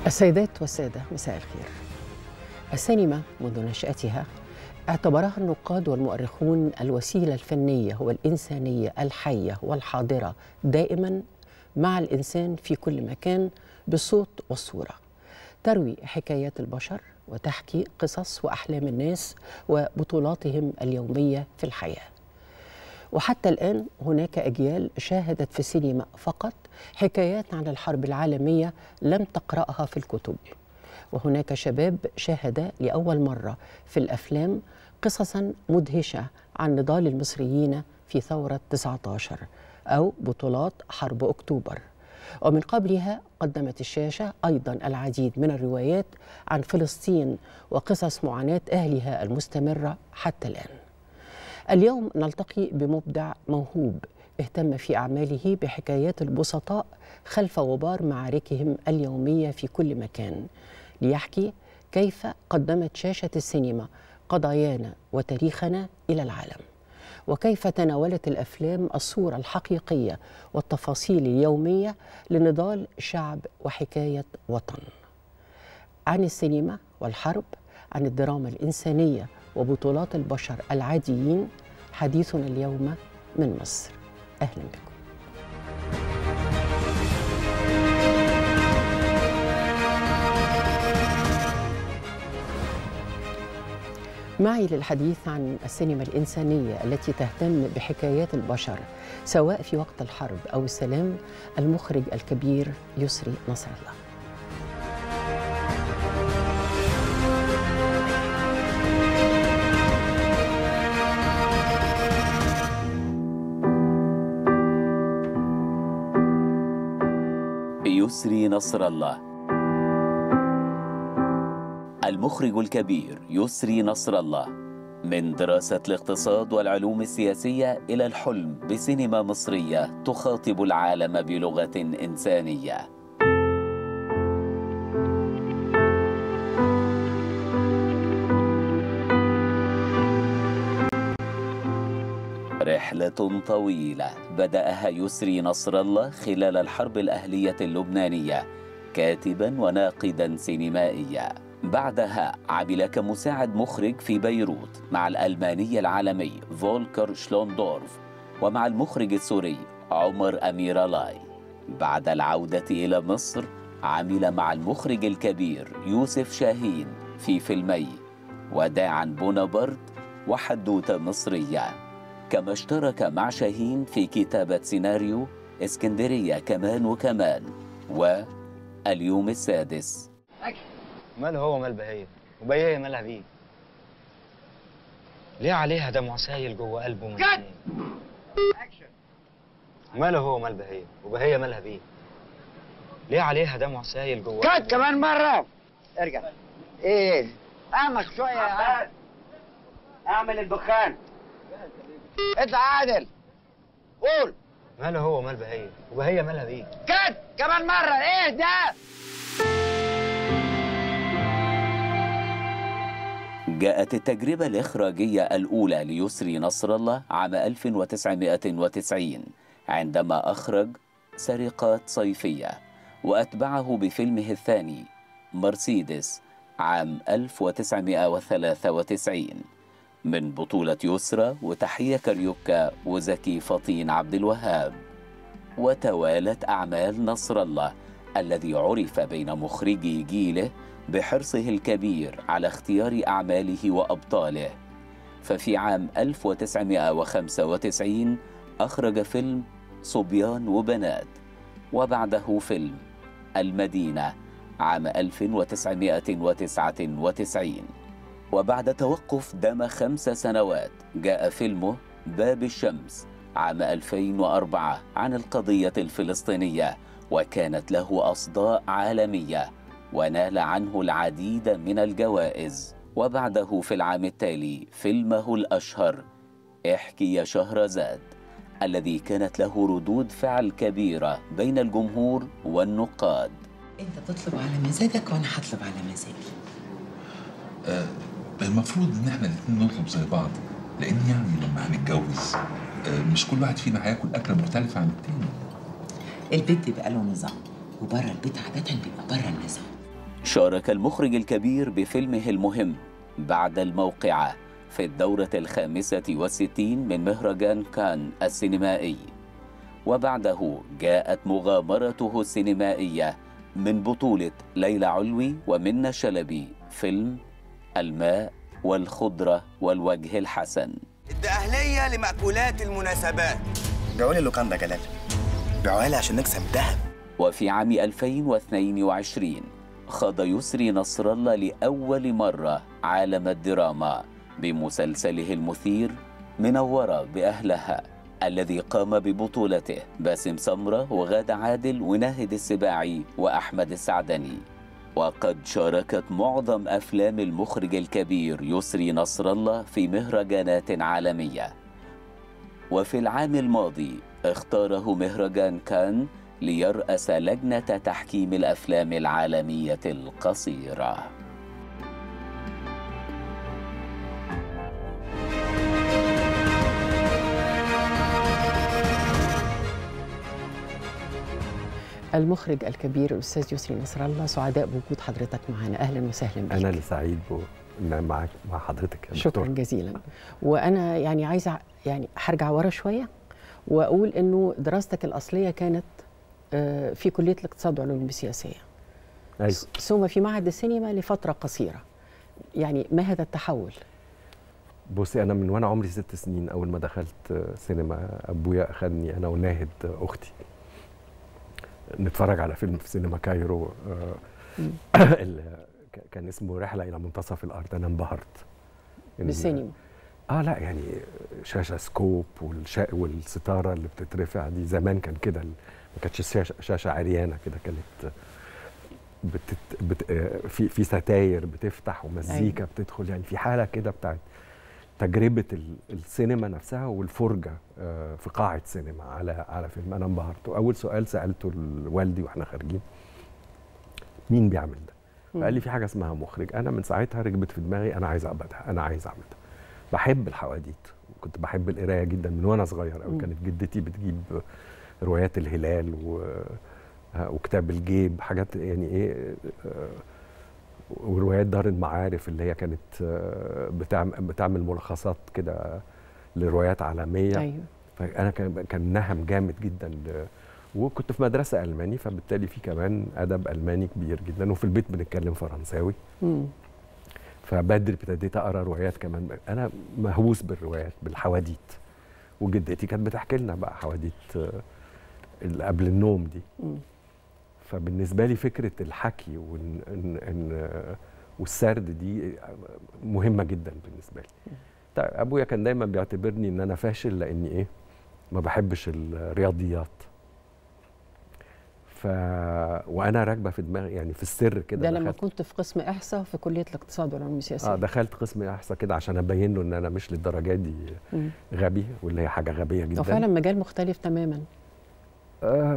السيدات والسادة مساء الخير السينما منذ نشأتها اعتبرها النقاد والمؤرخون الوسيلة الفنية والإنسانية الحية والحاضرة دائما مع الإنسان في كل مكان بالصوت والصورة تروي حكايات البشر وتحكي قصص وأحلام الناس وبطولاتهم اليومية في الحياة وحتى الآن هناك أجيال شاهدت في السينما فقط حكايات عن الحرب العالمية لم تقرأها في الكتب وهناك شباب شاهد لأول مرة في الأفلام قصصا مدهشة عن نضال المصريين في ثورة 19 أو بطولات حرب أكتوبر ومن قبلها قدمت الشاشة أيضا العديد من الروايات عن فلسطين وقصص معاناة أهلها المستمرة حتى الآن اليوم نلتقي بمبدع موهوب اهتم في أعماله بحكايات البسطاء خلف غبار معاركهم اليومية في كل مكان ليحكي كيف قدمت شاشة السينما قضايانا وتاريخنا إلى العالم وكيف تناولت الافلام الصوره الحقيقيه والتفاصيل اليوميه لنضال شعب وحكايه وطن. عن السينما والحرب، عن الدراما الانسانيه وبطولات البشر العاديين حديثنا اليوم من مصر. اهلا بكم. معي للحديث عن السينما الإنسانية التي تهتم بحكايات البشر سواء في وقت الحرب أو السلام المخرج الكبير يسري نصر الله يسري نصر الله المخرج الكبير يسري نصر الله من دراسة الاقتصاد والعلوم السياسية إلى الحلم بسينما مصرية تخاطب العالم بلغة إنسانية رحلة طويلة بدأها يسري نصر الله خلال الحرب الأهلية اللبنانية كاتبا وناقدا سينمائيا بعدها عمل كمساعد مخرج في بيروت مع الألماني العالمي فولكر شلوندورف ومع المخرج السوري عمر أميرالاي بعد العودة إلى مصر عمل مع المخرج الكبير يوسف شاهين في فيلمي وداعا بونابرت وحدوتة مصرية كما اشترك مع شاهين في كتابة سيناريو اسكندرية كمان وكمان واليوم السادس ماله هو مال بهية وبهية مالها بيه ليه عليها دموع سايل جوه قلبه من كات! ماله هو مال بهية وبهية مالها بيه ليه عليها دموع سايل جوه كات قلبه؟ كمان مرة ارجع ايه اعمق شوية يا عم اعمل الدخان اطلع عادل قول ماله هو مال بهية وبهية مالها بيه كات كمان مرة ايه ده جاءت التجربة الإخراجية الأولى ليسري نصر الله عام 1990 عندما أخرج سرقات صيفية وأتبعه بفيلمه الثاني مرسيدس عام 1993 من بطولة يسرى وتحية كاريوكا وزكي فطين عبد الوهاب وتوالت أعمال نصر الله الذي عرف بين مخرجي جيله بحرصه الكبير على اختيار أعماله وأبطاله ففي عام 1995 أخرج فيلم صبيان وبنات وبعده فيلم المدينة عام 1999 وبعد توقف دام خمس سنوات جاء فيلمه باب الشمس عام 2004 عن القضية الفلسطينية وكانت له أصداء عالمية ونال عنه العديد من الجوائز وبعده في العام التالي فيلمه الأشهر احكي يا شهرزاد الذي كانت له ردود فعل كبيرة بين الجمهور والنقاد انت تطلب على مزاجك وانا هطلب على مزاجي آه، المفروض ان احنا الاتنين نطلب زي بعض لان يعني لما هنتجوز آه، مش كل واحد فينا هياكل اكله مختلفه عن التاني البيت بيبقى له نظام وبره البيت عادة بيبقى بره النظام شارك المخرج الكبير بفيلمه المهم بعد الموقعة في الدورة الخامسة والستين من مهرجان كان السينمائي وبعده جاءت مغامرته السينمائية من بطولة ليلى علوي ومنى شلبي فيلم الماء والخضرة والوجه الحسن الدقهلية لمأكولات المناسبات بيعوا لي اللوكان ده جلال بيعوها لي عشان نكسب دهب وفي عام 2022 خاض يسري نصر الله لأول مرة عالم الدراما بمسلسله المثير منورة بأهلها الذي قام ببطولته باسم سمرة وغادة عادل وناهد السباعي وأحمد السعدني وقد شاركت معظم أفلام المخرج الكبير يسري نصر الله في مهرجانات عالمية وفي العام الماضي اختاره مهرجان كان ليرأس لجنة تحكيم الأفلام العالمية القصيرة المخرج الكبير الاستاذ يسري نصر الله سعداء بوجود حضرتك معنا اهلا وسهلا بك انا اللي سعيد ب- ان معاك مع حضرتك يا شكرا دكتور. جزيلا وانا يعني عايزه يعني هرجع ورا شويه واقول انه دراستك الاصليه كانت آه، في كليه الاقتصاد والعلوم السياسيه أيوة. ثم في معهد السينما لفتره قصيره يعني ما هذا التحول بصي انا من وانا عمري ست سنين اول ما دخلت آه، سينما ابويا اخذني انا وناهد آه، اختي نتفرج على فيلم في سينما كايرو آه، ال- ك- كان اسمه رحله الى منتصف الارض انا انبهرت إن- بالسينما اه لا يعني شاشه سكوب والشا والستاره اللي بتترفع دي زمان كان كده ال- ما كانتش شاشه, شاشة عريانه كده كانت بتت بت آه، في في ستاير بتفتح ومزيكا أيوة. بتدخل يعني في حاله كده بتاعت تجربه ال- السينما نفسها والفرجه آه، في قاعه سينما على على فيلم انا انبهرت اول سؤال سالته لوالدي واحنا خارجين مين بيعمل ده؟ فقال لي في حاجه اسمها مخرج انا من ساعتها ركبت في دماغي انا عايز ابقى انا عايز اعمل ده بحب الحواديت كنت بحب القرايه جدا من وانا صغير قوي مم. كانت جدتي بتجيب روايات الهلال و ها، وكتاب الجيب حاجات يعني ايه آه، وروايات دار المعارف اللي هي كانت آه، بتعمل بتعمل ملخصات كده لروايات عالميه ايوه فانا كان كان نهم جامد جدا ل... وكنت في مدرسه الماني فبالتالي في كمان ادب الماني كبير جدا وفي البيت بنتكلم فرنساوي مم. فبدري ابتديت اقرا روايات كمان انا مهووس بالروايات بالحواديت وجدتي كانت بتحكي لنا بقى حواديت آه، اللي قبل النوم دي مم. فبالنسبه لي فكره الحكي وإن إن إن آه، والسرد دي مهمه جدا بالنسبه لي طيب ابويا كان دايما بيعتبرني ان انا فاشل لاني ايه ما بحبش الرياضيات ف وانا راكبه في دماغي يعني في السر كده ده لما دخلت- كنت في قسم احصاء في كليه الاقتصاد والعلوم السياسيه اه دخلت قسم احصاء كده عشان ابين له ان انا مش للدرجه دي مم. غبي واللي هي حاجه غبيه جدا وفعلا مجال مختلف تماما آه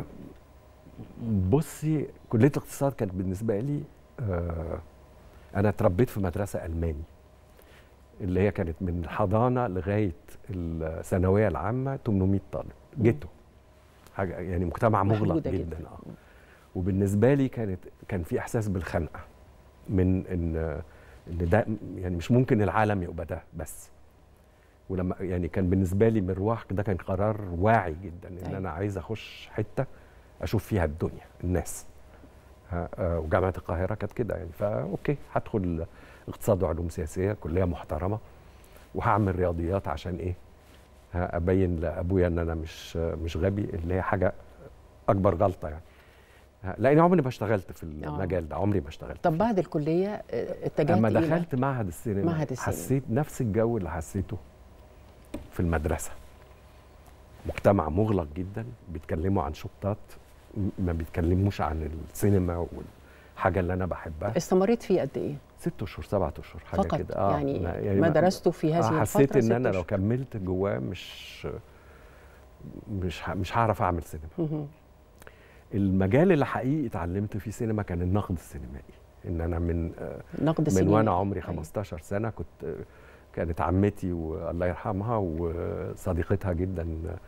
بصي كليه الاقتصاد كانت بالنسبه لي آه انا اتربيت في مدرسه الماني اللي هي كانت من الحضانه لغايه الثانويه العامه 800 طالب جيتو حاجه يعني مجتمع مغلق محدودة جدا, جداً. جداً. اه وبالنسبه لي كانت كان في احساس بالخنقه من ان ان ده يعني مش ممكن العالم يبقى ده بس ولما يعني كان بالنسبه لي مروح ده كان قرار واعي جدا ان أيوة. انا عايز اخش حته اشوف فيها الدنيا الناس ها، آه، وجامعه القاهره كانت كده يعني فا اوكي هدخل اقتصاد وعلوم سياسيه كليه محترمه وهعمل رياضيات عشان ايه ها، ابين لابويا ان انا مش مش غبي اللي هي حاجه اكبر غلطه يعني ها، لاني عمري ما اشتغلت في المجال ده عمري ما اشتغلت طب بعد الكليه آه، اتجهت لما إلى دخلت معهد السينما معهد السينما. حسيت نفس الجو اللي حسيته في المدرسه مجتمع مغلق جدا بيتكلموا عن شطات م- ما بيتكلموش عن السينما والحاجه اللي انا بحبها استمريت فيه قد ايه؟ ست اشهر سبعة اشهر حاجه فقط كده يعني ما درسته في هذه آه حسيت الفترة ان ست انا لو أشهر. كملت جواه مش مش ه- مش هعرف اعمل سينما مهم. المجال اللي حقيقي اتعلمت فيه سينما كان النقد السينمائي ان انا من آه، نقد من السينما وانا عمري 15 سنه كنت كانت عمتي والله يرحمها وصديقتها جدا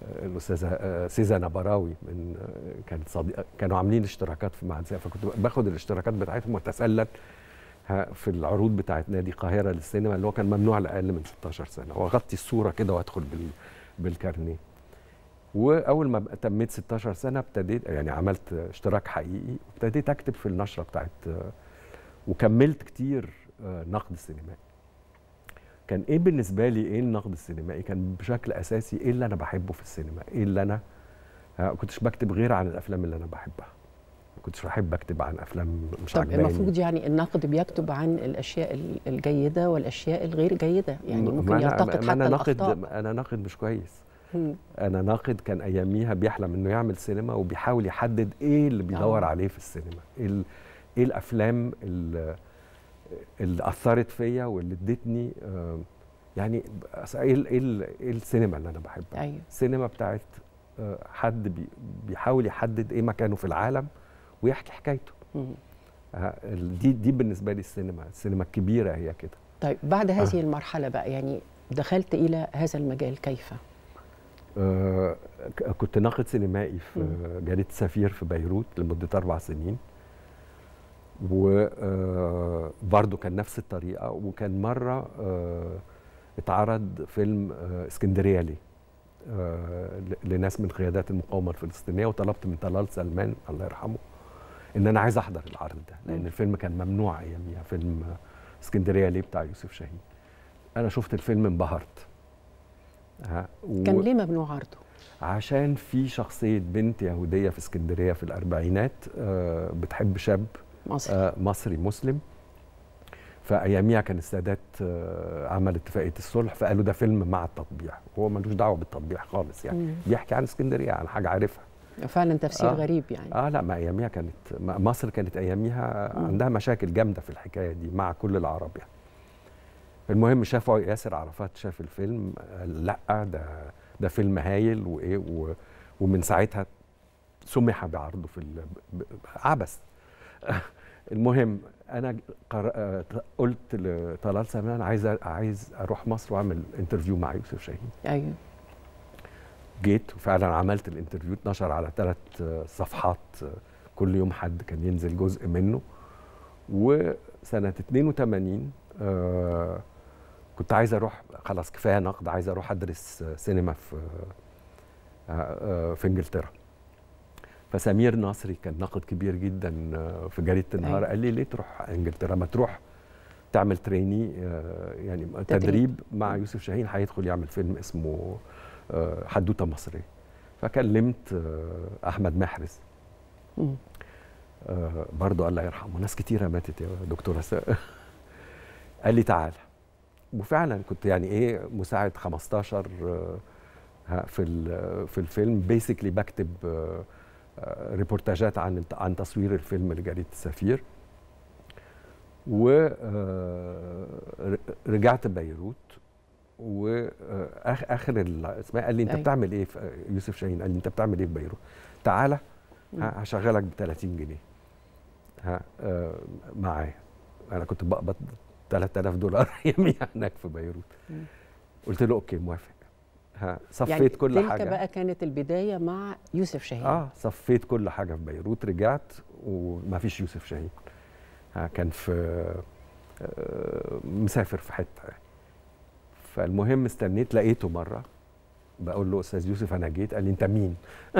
آه، الاستاذه آه، سيزا نبراوي من آه، كانت صديقه كانوا عاملين اشتراكات في معهد زيها فكنت باخد الاشتراكات بتاعتهم واتسلل ها، في العروض بتاعت نادي القاهره للسينما اللي هو كان ممنوع لاقل من 16 سنه واغطي الصوره كده وادخل بال بالكارنيه واول ما بقى تميت 16 سنه ابتديت يعني عملت اشتراك حقيقي وابتديت اكتب في النشره بتاعت وكملت كتير آه، نقد سينمائي كان ايه بالنسبه لي ايه النقد السينمائي كان بشكل اساسي ايه اللي انا بحبه في السينما ايه اللي انا ما كنتش بكتب غير عن الافلام اللي انا بحبها ما كنتش بحب اكتب عن افلام مش طب عجباني المفروض يعني الناقد بيكتب عن الاشياء ال- الجيده والاشياء الغير جيده يعني ما ممكن أنا- يلتقط ما حتى انا ناقد الاخطاء انا ناقد مش كويس مم. انا ناقد كان اياميها بيحلم انه يعمل سينما وبيحاول يحدد ايه اللي بيدور آه. عليه في السينما ايه ال- ايه الافلام اللي, اللي اثرت فيا واللي ادتني آه، يعني أصل ايه ال- ايه ال- إيه السينما اللي انا بحبها ايوه السينما بتاعت آه، حد بي بيحاول يحدد ايه مكانه في العالم ويحكي حكايته مم. آه، ال- دي دي بالنسبه لي السينما السينما الكبيره هي كده طيب بعد هذه المرحله بقى يعني دخلت الى هذا المجال كيف؟ آه، ك- كنت ناقد سينمائي في جريدة سفير في بيروت لمدة أربع سنين وبرضه كان نفس الطريقة وكان مرة آه، اتعرض فيلم آه، اسكندرية لي آه، ل- لناس من قيادات المقاومة الفلسطينية وطلبت من طلال سلمان الله يرحمه إن أنا عايز أحضر العرض ده لأن مم. الفيلم كان ممنوع أياميها فيلم آه، اسكندرية لي بتاع يوسف شاهين أنا شفت الفيلم انبهرت ها، و- كان ليه ممنوع عرضه؟ عشان في شخصية بنت يهودية في اسكندرية في الأربعينات آه، بتحب شاب مصري. آه، مصري مسلم فأياميها كان السادات آه، عمل اتفاقية الصلح فقالوا ده فيلم مع التطبيع هو ملوش دعوة بالتطبيع خالص يعني مم. بيحكي عن اسكندرية عن حاجة عارفها فعلا تفسير آه. غريب يعني اه لا ما اياميها كانت ما- مصر كانت اياميها مم. عندها مشاكل جامده في الحكايه دي مع كل العرب يعني المهم شافوا ياسر عرفات شاف الفيلم قال لا ده ده فيلم هايل وايه و- ومن ساعتها سمح بعرضه في ال- ب- عبث المهم انا قر... آه، قلت لطلال سلمان عايز أ- عايز اروح مصر واعمل انترفيو مع يوسف شاهين ايوه جيت وفعلا عملت الانترفيو اتنشر على ثلاث صفحات آه، كل يوم حد كان ينزل جزء منه وسنة 82 آه كنت عايز اروح خلاص كفايه نقد عايز اروح ادرس آه، سينما في آه، آه، في انجلترا فسمير نصري كان ناقد كبير جدا آه، في جريده النهار أيوة. قال لي ليه تروح انجلترا ما تروح تعمل تريني آه، يعني تدريب. تدريب مع يوسف شاهين هيدخل يعمل فيلم اسمه آه، حدوته مصريه فكلمت آه، احمد محرز مم. آه، برضه الله يرحمه ناس كتيره ماتت يا دكتوره س... قال لي تعالى وفعلا كنت يعني ايه مساعد 15 آه، ها، في ال- في الفيلم بيسكلي بكتب آه، آه، ريبورتاجات عن عن تصوير الفيلم لجريده السفير ورجعت بيروت واخر اسمها قال لي انت أيوة. بتعمل ايه في يوسف شاهين قال لي انت بتعمل ايه في بيروت تعالى مم. ها، هشغلك ب 30 جنيه ها آه، معايا انا كنت بقبض 3000 دولار يوميا هناك في بيروت مم. قلت له اوكي موافق ها صفيت يعني كل تلك حاجه بقى كانت البدايه مع يوسف شاهين اه صفيت كل حاجه في بيروت رجعت وما فيش يوسف شاهين ها كان في آه، مسافر في حته يعني فالمهم استنيت لقيته مره بقول له استاذ يوسف انا جيت قال لي انت مين؟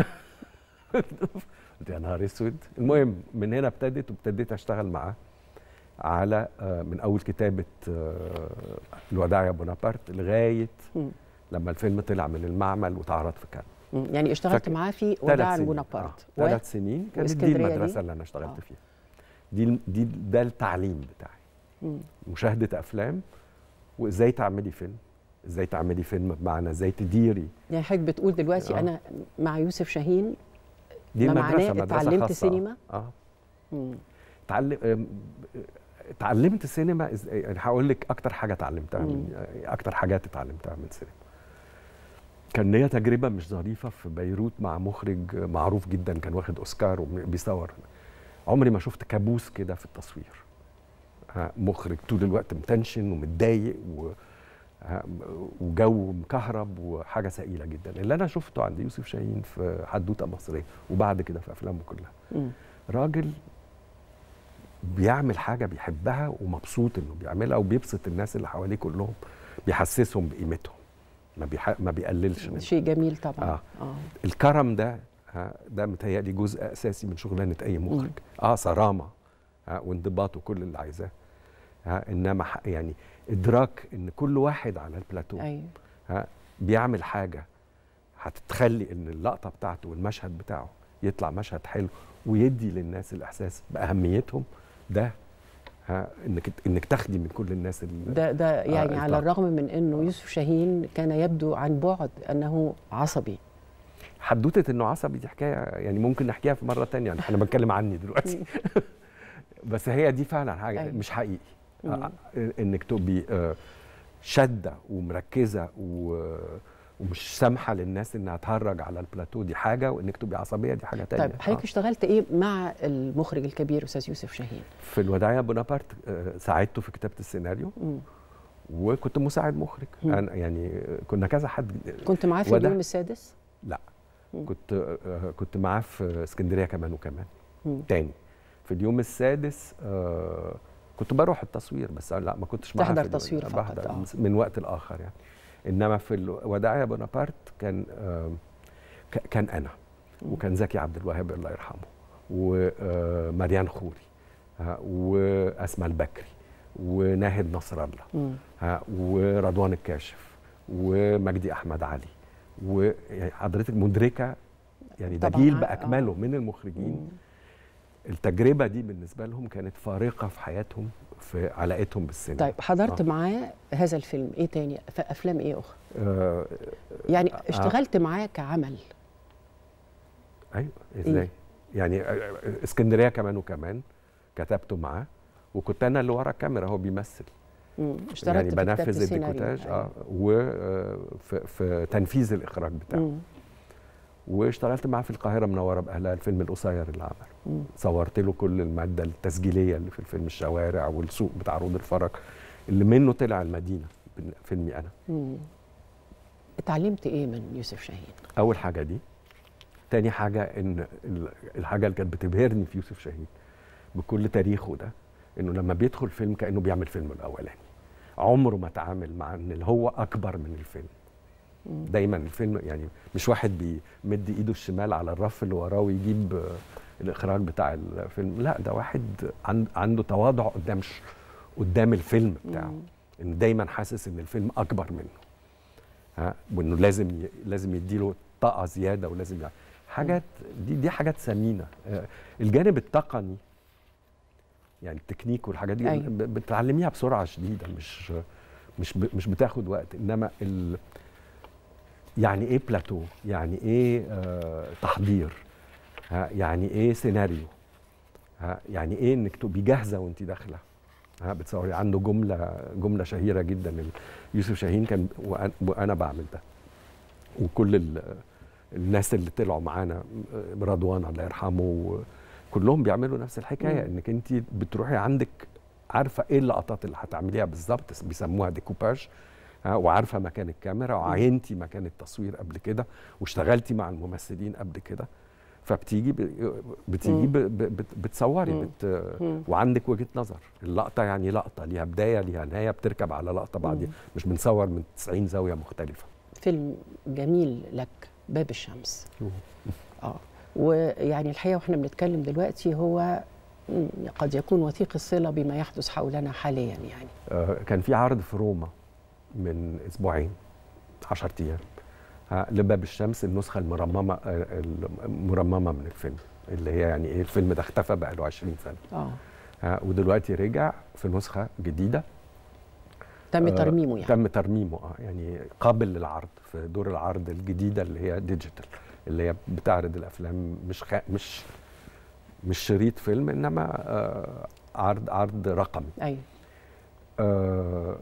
قلت يا نهار اسود المهم من هنا ابتدت وابتديت اشتغل معاه على آه، من اول كتابه آه، الوداع يا بونابرت لغايه مم. لما الفيلم طلع من المعمل واتعرض في كان مم. يعني اشتغلت فاك- معاه في ثلاث وداع سنين. بونابرت آه. ثلاث سنين كانت دي واسكندرية المدرسه دي؟ اللي انا اشتغلت آه. فيها دي دي ده التعليم بتاعي مم. مشاهده افلام وازاي تعملي فيلم ازاي تعملي فيلم بمعنى ازاي تديري يعني حضرتك بتقول دلوقتي آه. انا مع يوسف شاهين دي ما المدرسه معناه مدرسه اتعلمت خاصة. سينما؟ اه مم. اتعلم أم، اتعلمت سينما إز- يعني هقول لك اكتر حاجه اتعلمتها من اكتر حاجات اتعلمتها من سينما كان ليا تجربه مش ظريفه في بيروت مع مخرج معروف جدا كان واخد اوسكار وبيصور عمري ما شفت كابوس كده في التصوير ها، مخرج طول الوقت متنشن ومتضايق و ها، وجو مكهرب وحاجه ثقيله جدا اللي انا شفته عند يوسف شاهين في حدوته مصريه وبعد كده في افلامه كلها مم. راجل بيعمل حاجه بيحبها ومبسوط انه بيعملها وبيبسط الناس اللي حواليه كلهم بيحسسهم بقيمتهم ما بيح... ما بيقللش منهم شيء جميل طبعا آه. آه. الكرم ده ها ده متهيألي جزء اساسي من شغلانه اي مخرج اه صرامه ها وانضباط وكل اللي عايزاه ها انما ح- يعني ادراك ان كل واحد على البلاتو ايوه ها بيعمل حاجه هتتخلي ان اللقطه بتاعته والمشهد بتاعه يطلع مشهد حلو ويدي للناس الاحساس باهميتهم ده ها انك انك تاخدي من كل الناس اللي ده ده يعني آه، على الطاقة. الرغم من انه يوسف شاهين كان يبدو عن بعد انه عصبي حدوته انه عصبي دي حكايه يعني ممكن نحكيها في مره تانية يعني انا بتكلم عني دلوقتي بس هي دي فعلا حاجه أيوة. مش حقيقي مم. آه، انك تبقي آه، شاده ومركزه و ومش سامحه للناس انها تهرج على البلاتو دي حاجه وانك تبقي عصبيه دي حاجه تانية طيب حضرتك اشتغلت ايه مع المخرج الكبير استاذ يوسف شاهين في الوداعية بونابرت آه، ساعدته في كتابة السيناريو مم. وكنت مساعد مخرج مم. أنا يعني آه، كنا كذا حد كنت معاه في وده- اليوم السادس لا مم. كنت آه، كنت معاه في اسكندرية كمان وكمان مم. تاني في اليوم السادس آه، كنت بروح التصوير بس لا ما كنتش معاه تحضر في اليوم- تصوير فقط، بحضر آه. من وقت لآخر يعني إنما في الوداعية بونابرت كان آه، ك- كان أنا وكان زكي عبد الوهاب الله يرحمه ومريان خوري ها، وأسماء البكري وناهد نصر الله مم. ها، ورضوان الكاشف ومجدي احمد علي وحضرتك مدركه يعني ده طبعاً، جيل آه، باكمله آه. من المخرجين التجربه دي بالنسبه لهم كانت فارقه في حياتهم في علاقتهم بالسينما طيب حضرت آه. معاه هذا الفيلم ايه تاني في افلام ايه اخرى آه يعني آه. اشتغلت معاه كعمل ايوه ازاي يعني آه، آه، اسكندريه كمان وكمان كتبته معاه وكنت انا اللي ورا الكاميرا هو بيمثل مم. اشتغلت يعني في كتابة بنفذ السيناريو. الديكوتاج أيوة. اه وفي في تنفيذ الاخراج بتاعه مم. واشتغلت معاه في القاهره منوره باهلها الفيلم القصير اللي عمله مم. صورت له كل الماده التسجيليه اللي في الفيلم الشوارع والسوق بتاع عروض الفرج اللي منه طلع المدينه بن- فيلمي انا مم. اتعلمت ايه من يوسف شاهين اول حاجه دي تاني حاجه ان ال- الحاجه اللي كانت بتبهرني في يوسف شاهين بكل تاريخه ده انه لما بيدخل فيلم كانه بيعمل فيلم الاولاني عمره ما تعامل مع ان اللي هو اكبر من الفيلم مم. دايما الفيلم يعني مش واحد بيمد ايده الشمال على الرف اللي وراه ويجيب آه، الاخراج بتاع الفيلم لا ده واحد عن عنده تواضع قدام ش- قدام الفيلم بتاعه مم. ان دايما حاسس ان الفيلم اكبر منه ها وانه لازم ي... لازم يديله طاقه زياده ولازم يعني حاجات دي دي حاجات ثمينه آه، الجانب التقني يعني التكنيك والحاجات دي أيوة. ب- بتتعلميها بسرعه شديده مش مش ب... مش بتاخد وقت انما ال... يعني ايه بلاتو يعني ايه آه تحضير ها يعني ايه سيناريو ها يعني ايه انك تبقي جاهزه وانت داخله ها بتصوري عنده جمله جمله شهيره جدا ال- يوسف شاهين كان وأنا, وانا بعمل ده وكل ال- الناس اللي طلعوا معانا آه، رضوان الله يرحمه كلهم بيعملوا نفس الحكايه مم. انك انت بتروحي عندك عارفه ايه اللقطات اللي هتعمليها بالظبط بيسموها ديكوباج ها وعارفه مكان الكاميرا وعينتي مكان التصوير قبل كده واشتغلتي مع الممثلين قبل كده فبتيجي ب- بتيجي مم. ب- ب- بت- بتصوري مم. بت مم. وعندك وجهه نظر اللقطه يعني لقطه ليها بدايه ليها نهايه بتركب على لقطه بعدين مش بنصور من 90 زاويه مختلفه فيلم جميل لك باب الشمس اه ويعني الحقيقه واحنا بنتكلم دلوقتي هو مم، قد يكون وثيق الصله بما يحدث حولنا حاليا يعني آه، كان في عرض في روما من اسبوعين 10 ايام ها، لباب الشمس النسخه المرممه آه، المرممه من الفيلم اللي هي يعني ايه الفيلم ده اختفى بقى له 20 سنه اه ها، ودلوقتي رجع في نسخه جديده تم آه، ترميمه يعني تم ترميمه اه يعني قابل للعرض في دور العرض الجديده اللي هي ديجيتال اللي هي بتعرض الافلام مش خ... مش مش شريط فيلم انما آه عرض عرض رقمي ايوه آه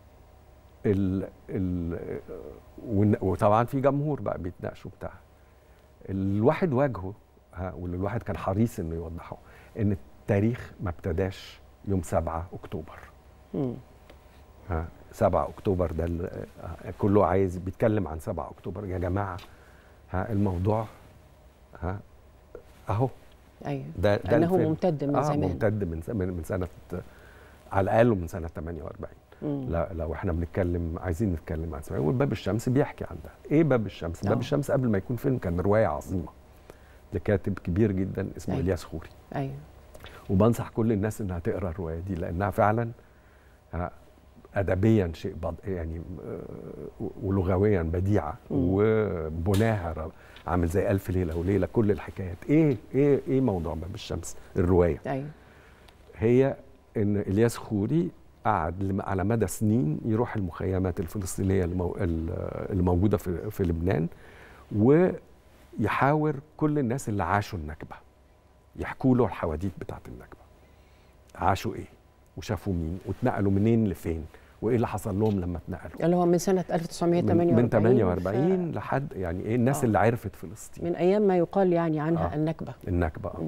ال ال ون- وطبعا في جمهور بقى بيتناقشوا بتاع الواحد واجهه ها واللي الواحد كان حريص انه يوضحه ان التاريخ ما ابتداش يوم 7 اكتوبر مم. ها 7 اكتوبر ده ال- آه، كله عايز بيتكلم عن 7 اكتوبر يا جماعه ها الموضوع ها اهو ايوه ده ده انه الفيلم. ممتد من آه زمان ممتد من س- من من سنه على الاقل من سنه 48 مم. لا لو احنا بنتكلم عايزين نتكلم عن سبعين والباب الشمس بيحكي عن ده ايه باب الشمس آه. باب الشمس قبل ما يكون فيلم كان روايه عظيمه لكاتب كبير جدا اسمه أيوة. الياس خوري ايوه وبنصح كل الناس انها تقرا الروايه دي لانها فعلا آه، ادبيا شيء بض... يعني آه، ولغويا بديعه مم. وبناها ر- عامل زي الف ليله وليله كل الحكايات ايه ايه ايه موضوع باب الشمس الروايه ايوه هي ان الياس خوري قعد لم- على مدى سنين يروح المخيمات الفلسطينيه المو... ال- اللي موجوده في في لبنان ويحاور كل الناس اللي عاشوا النكبه يحكوا له الحواديت بتاعت النكبه عاشوا ايه وشافوا مين واتنقلوا منين لفين وايه اللي حصل لهم لما اتنقلوا اللي هو من سنه من, 1948 من 48 لحد يعني ايه الناس آه. اللي عرفت فلسطين من ايام ما يقال يعني عنها آه. النكبه النكبه آه. مم.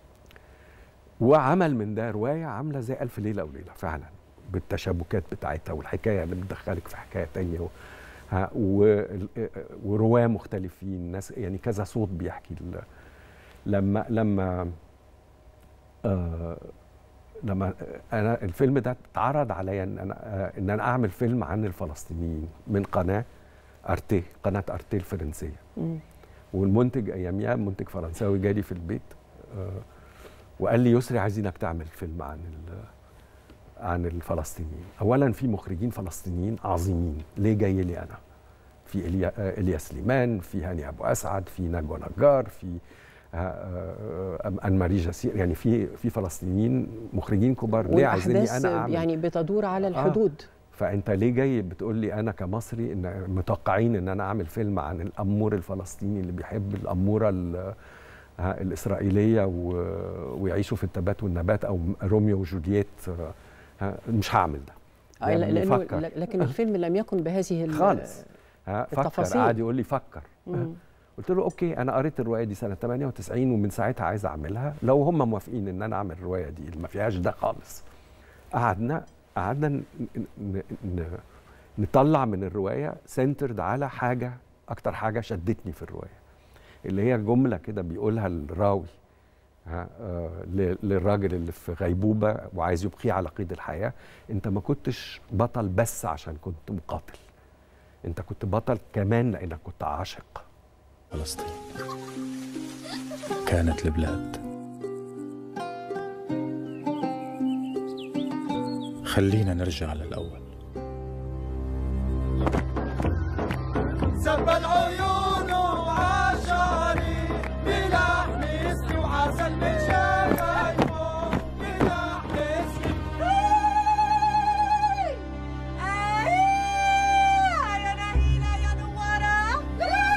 وعمل من ده روايه عامله زي الف ليله وليله فعلا بالتشابكات بتاعتها والحكايه اللي بتدخلك في حكايه تانية و... ها وال- ورواه مختلفين ناس يعني كذا صوت بيحكي ال... لما لما آه لما انا الفيلم ده اتعرض عليا ان انا آه ان انا اعمل فيلم عن الفلسطينيين من قناه ارتي قناه ارتي الفرنسيه مم. والمنتج اياميها منتج فرنساوي جالي في البيت آه، وقال لي يسري عايزينك تعمل فيلم عن ال- عن الفلسطينيين اولا في مخرجين فلسطينيين عظيمين ليه جاي لي انا في إليا- آه، الياس سليمان في هاني ابو اسعد في نجوى نجار في آه، آه، آه، ان ماري جاسير يعني في في فلسطينيين مخرجين كبار ليه عايزيني والاحداث انا اعمل يعني بتدور على آه. الحدود فانت ليه جاي بتقول لي انا كمصري ان متوقعين ان انا اعمل فيلم عن الامور الفلسطيني اللي بيحب الاموره ال- ها، الاسرائيليه و- ويعيشوا في التبات والنبات او روميو وجولييت ها، مش هعمل ده آه، يعني لانه فكر. لكن الفيلم لم يكن بهذه ال- خالص ها، فكر التفاصيل. قعد يقول لي فكر مم. قلت له اوكي انا قريت الروايه دي سنه 98 ومن ساعتها عايز اعملها لو هم موافقين ان انا اعمل الروايه دي اللي ما فيهاش ده خالص قعدنا قعدنا ن- ن- ن- نطلع من الروايه سنترد على حاجه اكتر حاجه شدتني في الروايه اللي هي جمله كده بيقولها الراوي ها آه ل- للراجل اللي في غيبوبه وعايز يبقيه على قيد الحياه انت ما كنتش بطل بس عشان كنت مقاتل انت كنت بطل كمان لانك كنت عاشق فلسطين كانت البلاد خلينا نرجع للأول سب العيون وعشاني بلحم اسمي وعسل من شفايفه بلحم اسمي يا نهيلة يا نورة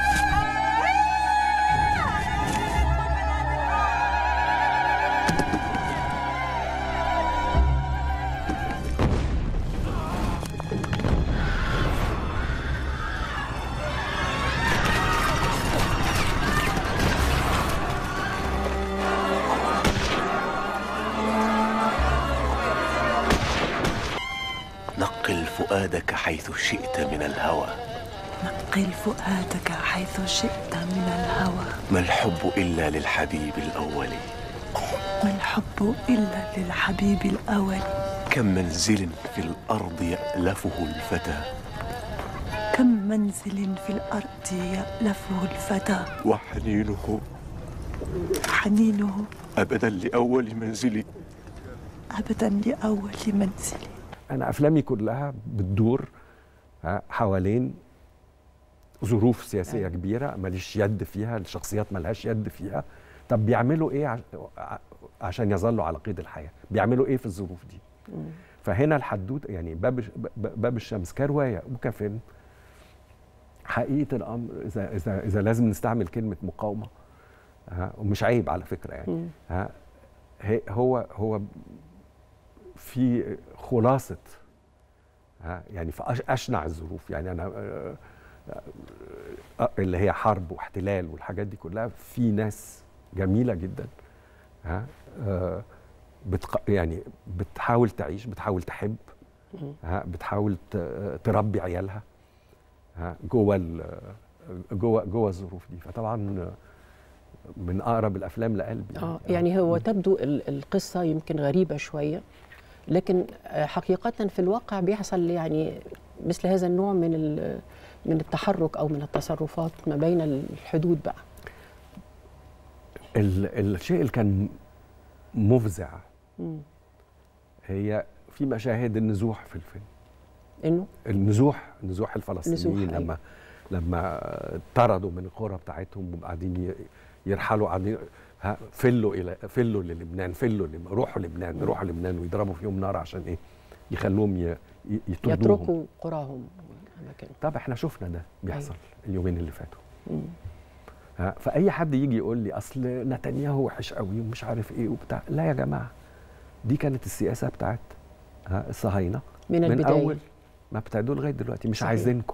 نقل فؤادك حيث شئت من الهوى نقل فؤادك حيث شئت من الهوى ما الحب إلا للحبيب الأول ما الحب إلا للحبيب الأول كم منزل في الأرض يألفه الفتى كم منزل في الأرض يألفه الفتى وحنينه حنينه أبدا لأول منزلي أبدا لأول منزل انا افلامي كلها بتدور ها، حوالين ظروف سياسيه أيوة. كبيره ماليش يد فيها الشخصيات ملهاش يد فيها طب بيعملوا ايه عش- ع- عشان يظلوا على قيد الحياه بيعملوا ايه في الظروف دي مم. فهنا الحدود يعني باب ب- ب- باب الشمس كروايه وكفيلم حقيقه الامر اذا اذا اذا لازم نستعمل كلمه مقاومه ها ومش عيب على فكره يعني مم. ها هي- هو هو في خلاصه ها يعني في أش- اشنع الظروف يعني انا آه، آه، اللي هي حرب واحتلال والحاجات دي كلها في ناس جميله جدا ها آه، بتق... يعني بتحاول تعيش بتحاول تحب ها بتحاول ت- تربي عيالها ها جوه ال- جوه جوه الظروف دي فطبعا من اقرب الافلام لقلبي اه يعني هو تبدو ال- القصه يمكن غريبه شويه لكن آه، حقيقه في الواقع بيحصل يعني مثل هذا النوع من ال- من التحرك او من التصرفات ما بين الحدود بقى ال- الشيء اللي كان مفزع مم. هي في مشاهد النزوح في الفيلم انه النزوح نزوح الفلسطينيين نزوح، لما لما طردوا من القرى بتاعتهم وقاعدين ي- يرحلوا قاعدين ها، فلوا الى فلوا للبنان فلوا لم- روحوا لبنان روحوا لبنان ويضربوا فيهم نار عشان ايه يخلوهم ي- ي- يطردوهم يتركوا قراهم أماكن. طب احنا شفنا ده بيحصل اليومين اللي فاتوا مم. ها، فاي حد يجي يقول لي اصل نتنياهو وحش قوي ومش عارف ايه وبتاع لا يا جماعه دي كانت السياسه بتاعت ها، الصهاينه من من البداية. اول ما ابتدوا لغايه دلوقتي مش صحيح. عايزينكم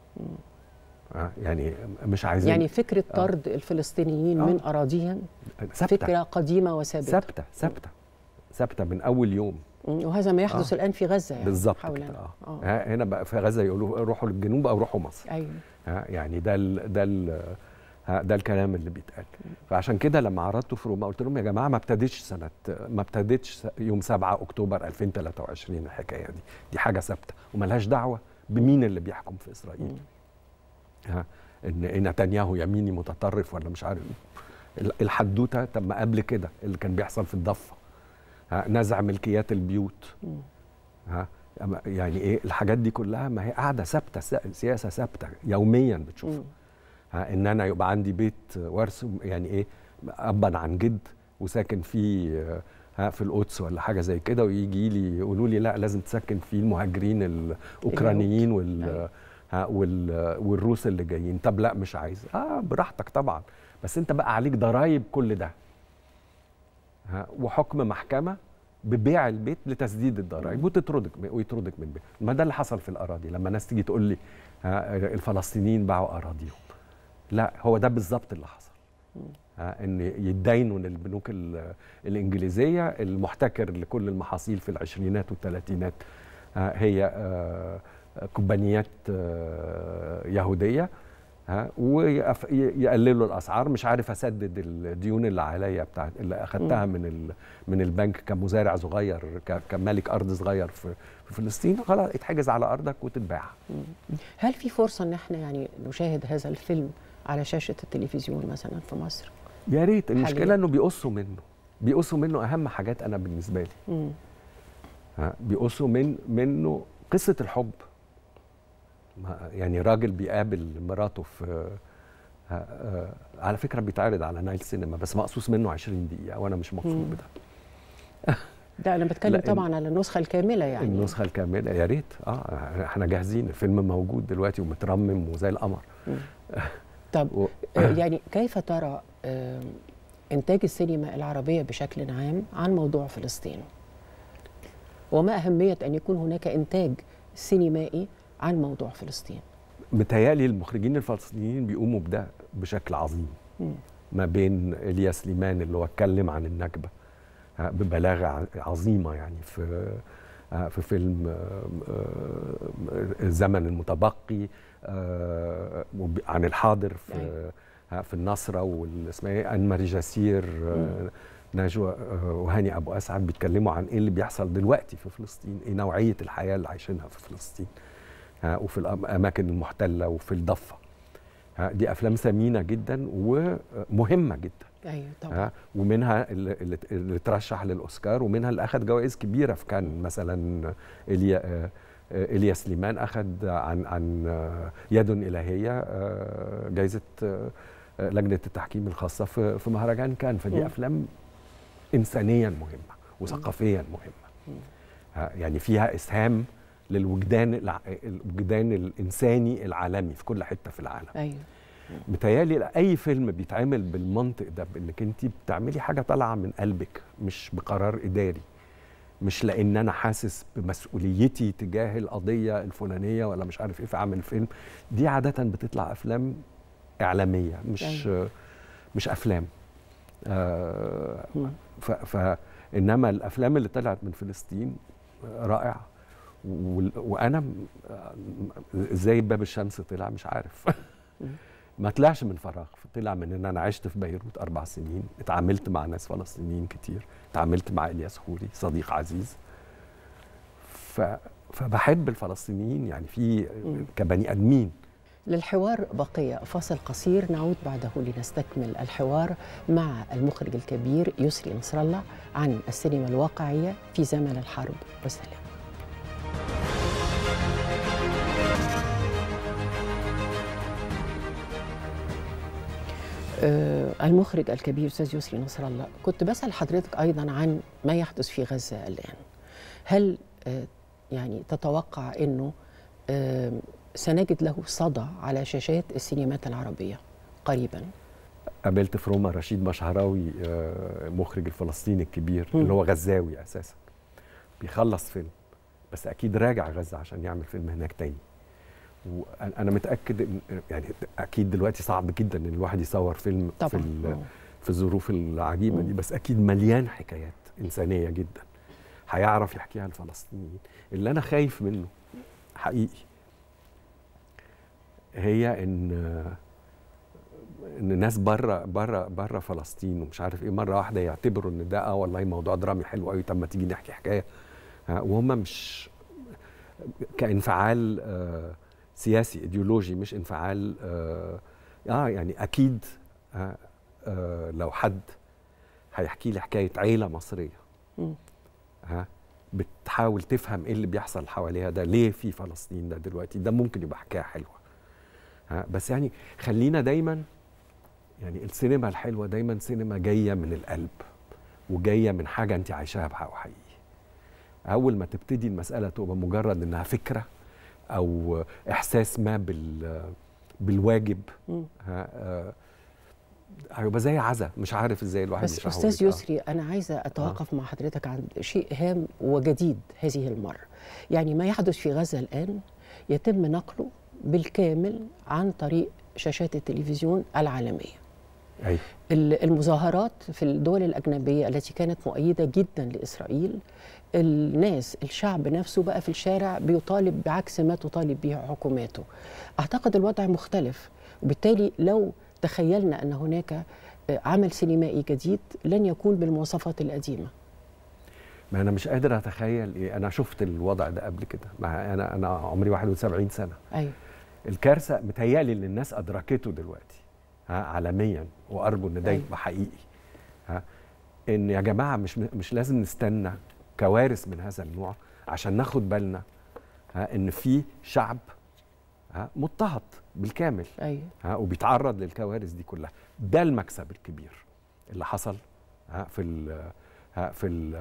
ها، يعني مش عايزين يعني فكره آه. طرد الفلسطينيين آه. من اراضيهم ثابتة. فكره قديمه وثابته ثابته ثابته ثابته من اول يوم مم. وهذا ما يحدث آه. الان في غزه يعني بالظبط حولنا كده اه آه. ها، هنا بقى في غزه يقولوا روحوا للجنوب او روحوا مصر ايوه ها يعني ده ال ده ال ها، ده الكلام اللي بيتقال فعشان كده لما عرضته في روما قلت لهم يا جماعه ما ابتدتش سنه ما ابتدتش س- يوم 7 اكتوبر 2023 الحكايه دي دي حاجه ثابته وملهاش دعوه بمين اللي بيحكم في اسرائيل ها ان إن نتنياهو يميني متطرف ولا مش عارف إيه. ال- الحدوته طب ما قبل كده اللي كان بيحصل في الضفه ها نزع ملكيات البيوت ها أما يعني ايه الحاجات دي كلها ما هي قاعده ثابته س- سياسه ثابته يوميا بتشوفها ها ان انا يبقى عندي بيت ورث يعني ايه ابا عن جد وساكن فيه آه، ها في القدس ولا حاجه زي كده ويجي لي يقولوا لي لا لازم تسكن فيه المهاجرين الاوكرانيين وال ها وال والروس اللي جايين طب لا مش عايز اه براحتك طبعا بس انت بقى عليك ضرايب كل ده ها وحكم محكمه ببيع البيت لتسديد الضرائب وتطردك ويطردك من البيت ما ده اللي حصل في الاراضي لما ناس تيجي تقول لي ها الفلسطينيين باعوا اراضيهم لا هو ده بالظبط اللي حصل ها ان يتداينوا للبنوك ال- الانجليزيه المحتكر لكل المحاصيل في العشرينات والثلاثينات ها هي آه، كومبانيات آه، يهوديه ها ويقللوا الاسعار مش عارف اسدد الديون اللي عليا بتاعت اللي اخدتها مم. من ال من البنك كمزارع صغير ك- كمالك ارض صغير في في فلسطين خلاص اتحجز على ارضك وتتباع هل في فرصه ان احنا يعني نشاهد هذا الفيلم على شاشه التلفزيون مثلا في مصر يا ريت المشكله حالياً. انه بيقصوا منه بيقصوا منه اهم حاجات انا بالنسبه لي مم. ها بيقصوا من منه قصه الحب ما- يعني راجل بيقابل مراته في ها آه، على فكره بيتعرض على نايل سينما بس مقصوص منه 20 دقيقه وانا مش مبسوط مم. بده ده انا بتكلم لا، طبعا على النسخه الكامله يعني النسخه الكامله يا ريت اه احنا جاهزين الفيلم موجود دلوقتي ومترمم وزي القمر مم. طب و- آه، يعني كيف ترى آه، انتاج السينما العربيه بشكل عام عن موضوع فلسطين وما اهميه ان يكون هناك انتاج سينمائي عن موضوع فلسطين متهيألي المخرجين الفلسطينيين بيقوموا بده بشكل عظيم مم. ما بين إلياس سليمان اللي هو اتكلم عن النكبة ها، ببلاغة ع- عظيمة يعني في ها، في فيلم آه، آه، الزمن المتبقي آه، وب- عن الحاضر في ها، في النصرة والاسمها ايه أن ماري جاسير آه، نجوى آه، وهاني أبو أسعد بيتكلموا عن إيه اللي بيحصل دلوقتي في فلسطين إيه نوعية الحياة اللي عايشينها في فلسطين ها، وفي الأماكن المحتلة وفي الضفة ها، دي أفلام ثمينة جدا ومهمة جدا ايوه طبعا ها ومنها اللي, اللي- اللي ترشح للاوسكار ومنها اللي اخذ جوائز كبيره في كان مثلا إليا آه، آه، إليا سليمان اخذ عن عن آه، يد الهيه آه، جائزه آه، آه، لجنه التحكيم الخاصه في في مهرجان كان فدي مم. افلام انسانيا مهمه وثقافيا مهمه ها، يعني فيها اسهام للوجدان الع- الوجدان الانساني العالمي في كل حته في العالم ايوه متهيألي اي فيلم بيتعمل بالمنطق ده بانك انت بتعملي حاجه طالعه من قلبك مش بقرار اداري مش لان انا حاسس بمسؤوليتي تجاه القضيه الفلانيه ولا مش عارف ايه فاعمل فيلم دي عاده بتطلع افلام اعلاميه مش أيوة. مش افلام آه ف, ف انما الافلام اللي طلعت من فلسطين رائعه وال- وانا م- ازاي باب الشمس طلع مش عارف ما طلعش من فراغ طلع من ان انا عشت في بيروت اربع سنين اتعاملت مع ناس فلسطينيين كتير اتعاملت مع الياس خوري صديق عزيز ف... فبحب الفلسطينيين يعني في كبني ادمين للحوار بقية فاصل قصير نعود بعده لنستكمل الحوار مع المخرج الكبير يسري نصر الله عن السينما الواقعية في زمن الحرب والسلام آه، المخرج الكبير استاذ يسري نصر الله كنت بسال حضرتك ايضا عن ما يحدث في غزه الان هل آه، يعني تتوقع انه آه، سنجد له صدى على شاشات السينمات العربيه قريبا قابلت في روما رشيد مشعراوي آه، المخرج الفلسطيني الكبير مم. اللي هو غزاوي اساسا بيخلص فيلم بس اكيد راجع غزه عشان يعمل فيلم هناك تاني وانا متاكد ان يعني اكيد دلوقتي صعب جدا ان الواحد يصور فيلم في طبعاً. ال- آه. في الظروف العجيبه دي بس اكيد مليان حكايات انسانيه جدا هيعرف يحكيها الفلسطينيين اللي انا خايف منه حقيقي هي ان ان ناس بره بره بره فلسطين ومش عارف ايه مره واحده يعتبروا ان ده اه والله موضوع درامي حلو قوي طب ما تيجي نحكي حكايه آه، وهم مش كانفعال آه، سياسي ايديولوجي مش انفعال اه, آه يعني اكيد آه آه لو حد هيحكي لي حكايه عيله مصريه مم. ها بتحاول تفهم ايه اللي بيحصل حواليها ده ليه في فلسطين ده دلوقتي ده ممكن يبقى حكايه حلوه ها بس يعني خلينا دايما يعني السينما الحلوه دايما سينما جايه من القلب وجايه من حاجه انت عايشاها بحق حقيقي اول ما تبتدي المساله تبقى مجرد انها فكره او احساس ما بال بالواجب مم. ها آه، هيبقى زي عزا مش عارف ازاي الواحد بس يشرحه استاذ لك. آه. يسري انا عايزه اتوقف مع حضرتك عن شيء هام وجديد هذه المره يعني ما يحدث في غزه الان يتم نقله بالكامل عن طريق شاشات التلفزيون العالميه أيوة. ال- المظاهرات في الدول الأجنبية التي كانت مؤيدة جدا لإسرائيل الناس الشعب نفسه بقى في الشارع بيطالب بعكس ما تطالب به حكوماته أعتقد الوضع مختلف وبالتالي لو تخيلنا أن هناك آه، عمل سينمائي جديد لن يكون بالمواصفات القديمة ما انا مش قادر اتخيل ايه انا شفت الوضع ده قبل كده مع انا انا عمري 71 سنه أيوة. الكارثه متهيألي ان الناس ادركته دلوقتي ها عالميا وارجو ان ده أيوة. يبقى حقيقي ها ان يا جماعه مش مش لازم نستنى كوارث من هذا النوع عشان ناخد بالنا ها ان في شعب ها مضطهد بالكامل أيوة. ها وبيتعرض للكوارث دي كلها ده المكسب الكبير اللي حصل ها في ال ها في ال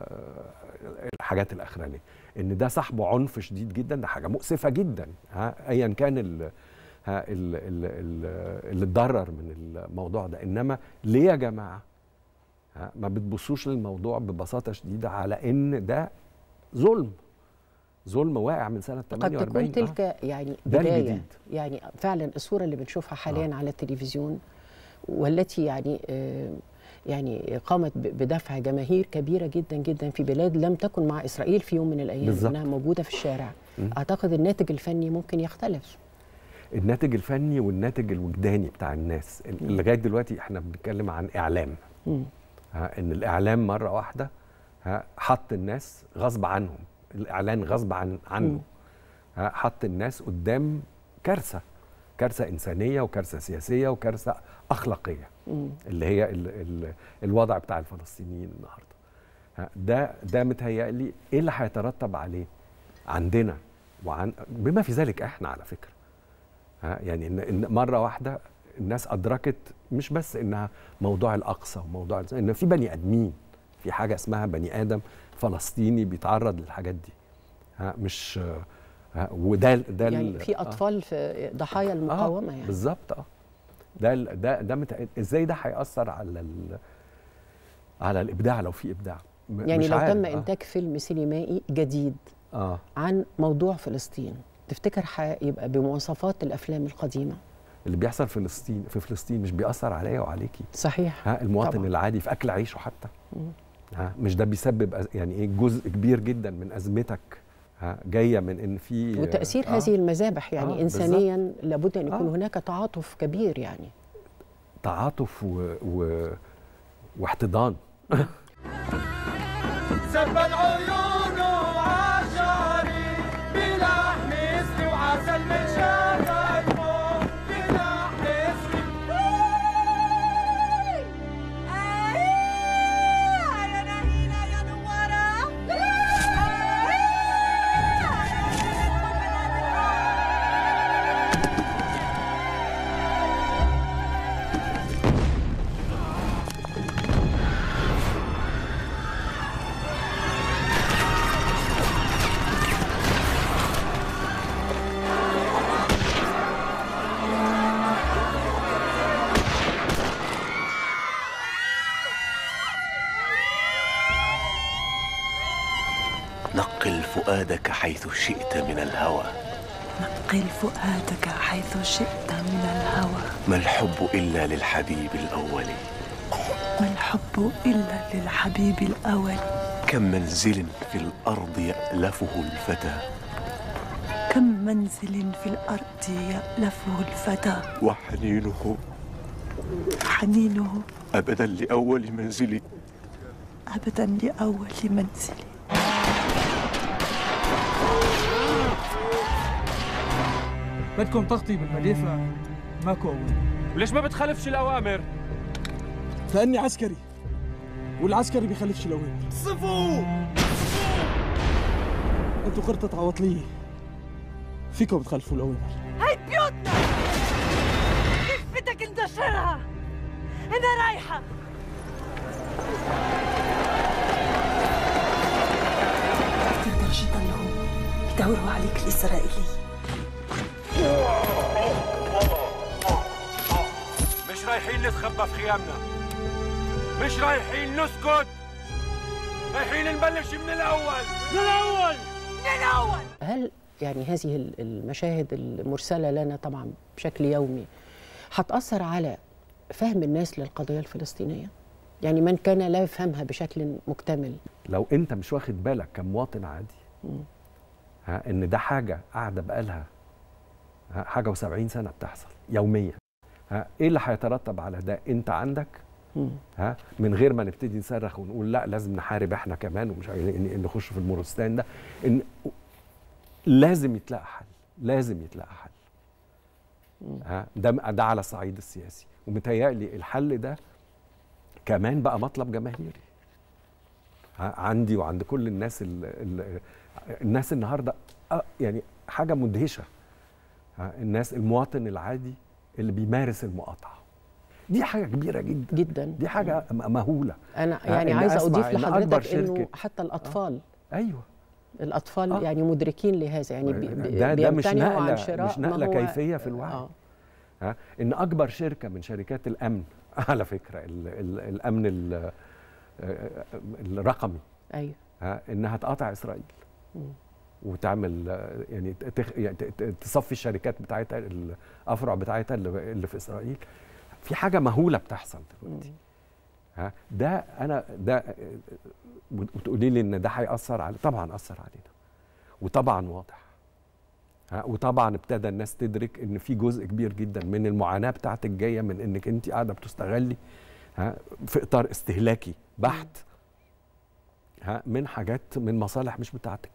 الحاجات الاخرانيه ان ده صاحبه عنف شديد جدا ده حاجه مؤسفه جدا ها ايا كان ال ها ال- ال- ال- اللي اتضرر من الموضوع ده انما ليه يا جماعه ها ما بتبصوش للموضوع ببساطه شديده على ان ده ظلم ظلم واقع من سنه قد 48 تكون آه. تلك يعني ده بداية الجديد. يعني فعلا الصورة اللي بنشوفها حاليا على التلفزيون والتي يعني آه، يعني قامت ب- بدفع جماهير كبيرة جدا جدا في بلاد لم تكن مع إسرائيل في يوم من الأيام بالظبط. إنها موجودة في الشارع مم. أعتقد الناتج الفني ممكن يختلف الناتج الفني والناتج الوجداني بتاع الناس ال- لغايه دلوقتي احنا بنتكلم عن اعلام مم. ها ان الاعلام مره واحده ها حط الناس غصب عنهم الاعلان غصب عن عنه مم. ها حط الناس قدام كارثه كارثه انسانيه وكارثه سياسيه وكارثه اخلاقيه مم. اللي هي ال ال الوضع بتاع الفلسطينيين النهارده ها ده ده متهيألي ايه اللي هيترتب عليه عندنا وعن بما في ذلك احنا على فكره ها يعني ان إن مره واحده الناس ادركت مش بس انها موضوع الاقصى وموضوع الز- ان في بني ادمين في حاجه اسمها بني ادم فلسطيني بيتعرض للحاجات دي ها مش ها وده ده ال- يعني في آه. أطفال في ضحايا المقاومة يعني بالظبط اه ده ال- ده ده مت... ازاي ده هيأثر على ال... على الابداع لو في ابداع م- يعني مش لو عارف. تم آه. إنتاج فيلم سينمائي جديد اه عن موضوع فلسطين تفتكر هيبقى بمواصفات الأفلام القديمة اللي بيحصل في فلسطين في فلسطين مش بيأثر عليا وعليكي صحيح ها المواطن طبعاً. العادي في اكل عيشه حتى مم. ها مش ده بيسبب أز- يعني ايه جزء كبير جدا من ازمتك ها جايه من ان في وتاثير آه، هذه المذابح يعني آه، انسانيا لابد ان يكون آه. هناك تعاطف كبير يعني تعاطف و... و... واحتضان سبت عيونه عشاري بلحم اسري وعسل من شفايفه بلحم اسري يا نهيلة يا نورة نقل فؤادك حيث شئت من الهوى نقل فؤادك حيث شئت من الهوى ما الحب إلا للحبيب الأول ما الحب إلا للحبيب الأول كم منزل في الأرض يألفه الفتى كم منزل في الأرض يألفه الفتى وحنينه حنينه أبدا لأول منزل أبدا لأول منزل بدكم تغطي بالمدافع ماكو أول ليش ما بتخالفش الأوامر؟ لأني عسكري والعسكري بيخالفش الأوامر صفو انتوا قرطة عواطلية فيكم تخالفوا الأوامر هاي بيوتنا كيف بدك ندشرها انا رايحة تقدرش يضلهم يدوروا عليك الإسرائيلي مش رايحين نتخبى في خيامنا مش رايحين نسكت رايحين نبلش من الأول من الأول من الأول هل يعني هذه ال- المشاهد المرسله لنا طبعا بشكل يومي هتاثر على فهم الناس للقضيه الفلسطينيه يعني من كان لا يفهمها بشكل مكتمل لو انت مش واخد بالك كمواطن عادي مم. ها ان ده حاجه قاعده بقالها ها حاجه و70 سنه بتحصل يوميا ها ايه اللي هيترتب على ده انت عندك مم. ها من غير ما نبتدي نصرخ ونقول لا لازم نحارب احنا كمان ومش عارف إيه، إن- نخش في المورستان ده ان لازم يتلاقى حل لازم يتلاقى حل ها ده ده على الصعيد السياسي ومتهيألي الحل ده كمان بقى مطلب جماهيري ها عندي وعند كل الناس ال ال الناس النهارده آه، يعني حاجه مدهشه ها الناس المواطن العادي اللي بيمارس المقاطعه دي حاجه كبيره جدا جدا دي حاجه م- مهوله انا ها، يعني إن عايزه أسمع اضيف إن أكبر لحضرتك انه شركة- حتى الاطفال ايوه الاطفال آه. يعني مدركين لهذا يعني بي- بي- ده ده مش بيمتنعوا عن نقله شراء مش ما نقله هو- كيفيه في الوعي آه. ها ان اكبر شركه من شركات الامن على فكره ال ال الامن ال الرقمي ايوه ها انها تقاطع اسرائيل مم. وتعمل آه، يعني تخ يعني ت- ت- تصفي الشركات بتاعتها الافرع بتاعتها اللي اللي في اسرائيل في حاجه مهوله بتحصل دلوقتي ها ده انا ده آه، وتقولي لي ان ده هياثر على طبعا اثر علينا وطبعا واضح ها وطبعا ابتدى الناس تدرك ان في جزء كبير جدا من المعاناه بتاعتك جايه من انك انت قاعده بتستغلي ها في اطار استهلاكي بحت ها من حاجات من مصالح مش بتاعتك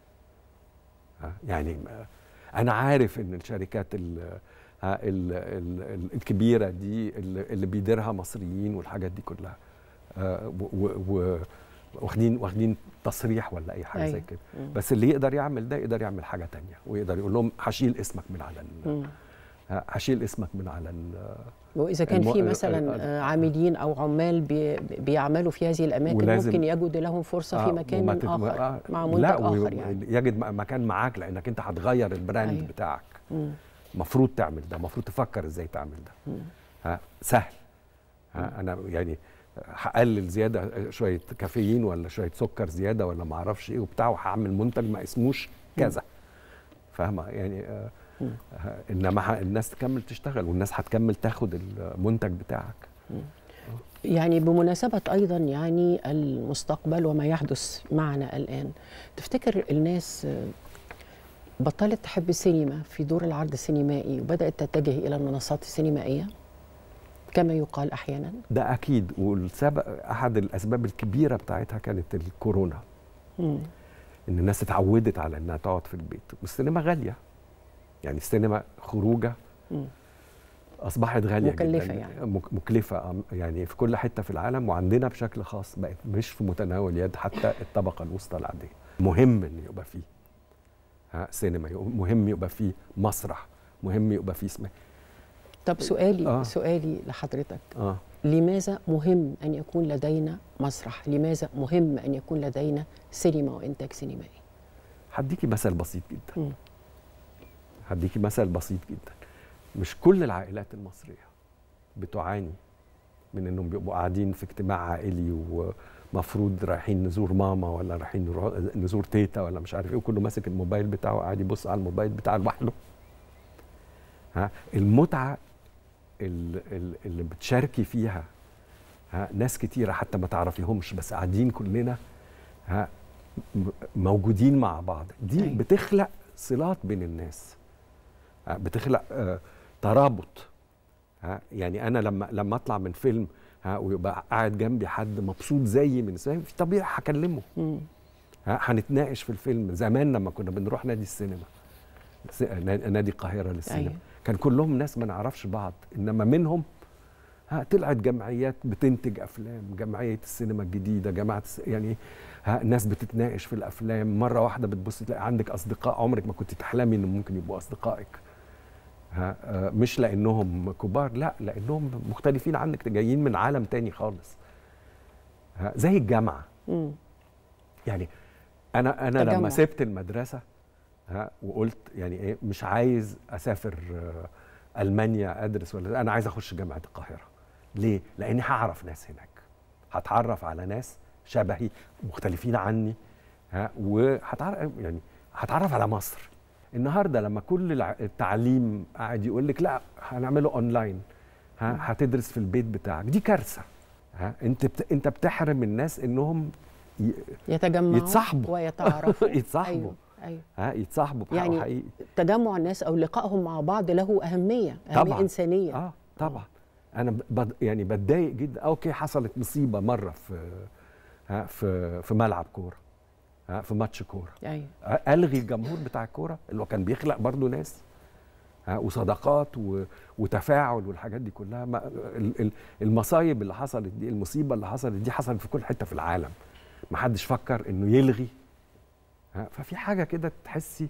ها يعني ما- انا عارف ان الشركات ال ها ال ال ال الكبيره دي اللي اللي بيديرها مصريين والحاجات دي كلها آه، و- و- و- واخدين واخدين تصريح ولا اي حاجه زي أيوة. كده مم. بس اللي يقدر يعمل ده يقدر يعمل حاجه تانية ويقدر يقول لهم هشيل اسمك من على ال- مم. ها، هشيل اسمك من على ال- واذا كان المو- في ال- مثلا ال- آه، عاملين او عمال بي بيعملوا في هذه الاماكن ولازم- ممكن يجد لهم فرصه في آه، مكان وما تت- اخر آه، مع لا منتج و- اخر يعني يجد م- مكان معاك لانك انت هتغير البراند أيوة. بتاعك مم. المفروض تعمل ده المفروض تفكر ازاي تعمل ده مم. ها سهل ها انا يعني هقلل زياده شويه كافيين ولا شويه سكر زياده ولا ما اعرفش ايه وبتاع وهعمل منتج ما اسموش كذا فاهمه يعني آه مم. آه، انما ه- الناس تكمل تشتغل والناس هتكمل تاخد المنتج بتاعك مم. يعني بمناسبة أيضا يعني المستقبل وما يحدث معنا الآن تفتكر الناس آه، بطلت تحب السينما في دور العرض السينمائي وبدأت تتجه إلى المنصات السينمائية كما يقال أحيانا ده اكيد والسبب احد الاسباب الكبيره بتاعتها كانت الكورونا مم. ان الناس اتعودت على انها تقعد في البيت والسينما غاليه يعني السينما خروجه مم. اصبحت غاليه مكلفة جدا يعني. مك- مكلفه أم- يعني في كل حته في العالم وعندنا بشكل خاص بقت مش في متناول يد حتى الطبقه الوسطى العاديه مهم ان يبقى فيه ها سينما يبقى- مهم يبقى فيه مسرح مهم يبقى فيه اسمه طب سؤالي آه. سؤالي لحضرتك اه لماذا مهم أن يكون لدينا مسرح لماذا مهم أن يكون لدينا سينما وإنتاج سينمائي هديكي مثل بسيط جدا مم. هديكي مثل بسيط جدا مش كل العائلات المصريه بتعاني من انهم بيبقوا قاعدين في اجتماع عائلي ومفروض رايحين نزور ماما ولا رايحين نرو- نزور تيتا ولا مش عارف ايه وكله ماسك الموبايل بتاعه قاعد يبص على الموبايل بتاعه لوحده ها المتعه ال- ال- اللي بتشاركي فيها ها ناس كتيره حتى ما تعرفيهمش بس قاعدين كلنا ها م- موجودين مع بعض دي أيوة. بتخلق صلات بين الناس ها، بتخلق آه، ترابط ها يعني انا لما لما اطلع من فيلم ها ويبقى قاعد جنبي حد مبسوط زيي من السينما في طبيعي هكلمه مم. ها هنتناقش في الفيلم زمان لما كنا بنروح نادي السينما س- نا- نادي القاهره للسينما أيوة. أيوة. كان كلهم ناس ما نعرفش بعض انما منهم ها طلعت جمعيات بتنتج افلام جمعيه السينما الجديده جماعه الس... يعني ها ناس بتتناقش في الافلام مره واحده بتبص تلاقي عندك اصدقاء عمرك ما كنت تحلمي ان ممكن يبقوا اصدقائك ها آه، مش لانهم كبار لا لانهم مختلفين عنك جايين من عالم تاني خالص ها زي الجامعه مم. يعني انا انا تجمع. لما سبت المدرسه ها وقلت يعني ايه مش عايز اسافر آه، المانيا ادرس ولا انا عايز اخش جامعه القاهره ليه لاني هعرف ناس هناك هتعرف على ناس شبهي مختلفين عني ها وهتعرف يعني هتعرف على مصر النهارده لما كل الع- التعليم قاعد يقول لك لا هنعمله اونلاين ها هتدرس في البيت بتاعك دي كارثه ها انت بت... انت بتحرم الناس انهم ي... يتجمعوا يتصاحبوا ويتعارفوا يتصاحبوا أيوة. أيوة. ها يتصاحبوا بحق يعني حقيقي تجمع الناس او لقائهم مع بعض له اهميه اهميه طبعاً. انسانيه اه طبعا انا ب- بد يعني بتضايق جدا اوكي حصلت مصيبه مره في ها في في ملعب كوره ها في ماتش كوره ايوه الغي الجمهور بتاع الكوره اللي هو كان بيخلق برضو ناس ها وصداقات و... وتفاعل والحاجات دي كلها ما... ال- ال- المصايب اللي حصلت دي المصيبه اللي حصلت دي حصلت في كل حته في العالم ما حدش فكر انه يلغي ها ففي حاجه كده تحسي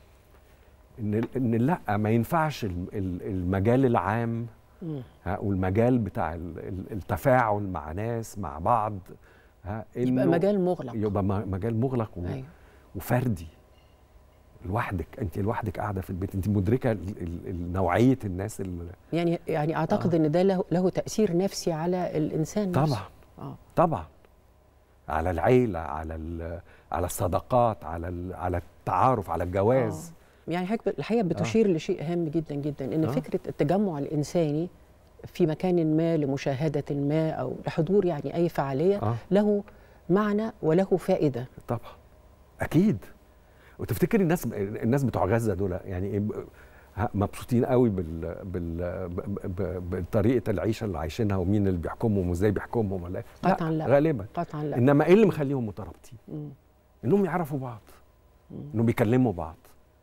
ان ان لا ما ينفعش الم- ال- المجال العام مم. ها والمجال بتاع ال- ال- التفاعل مع ناس مع بعض ها يبقى إنه مجال مغلق يبقى م- مجال مغلق و... أيوة. وفردي لوحدك انت لوحدك قاعده في البيت انت مدركه ال- ال- ال- نوعيه الناس اللي يعني يعني اعتقد ان ده له, له تاثير نفسي على الانسان نفسه. طبعا اه طبعا على العيله على ال- على الصداقات على ال- على التعارف على الجواز يعني حضرتك الحقيقه بتشير لشيء هام جدا جدا ان آه. فكره التجمع الانساني في مكان ما لمشاهده ما او لحضور يعني اي فعاليه آه. له معنى وله فائده طبعا اكيد وتفتكري الناس الناس بتوع غزه دول يعني إيه ب- ها- مبسوطين قوي بال بال ب- ب- بطريقه العيشه اللي عايشينها ومين اللي بيحكمهم وازاي بيحكمهم ولا إيه؟ قطعاً لا. غالبا قطعا لا انما ايه اللي مخليهم مترابطين مم. انهم يعرفوا بعض انهم بيكلموا بعض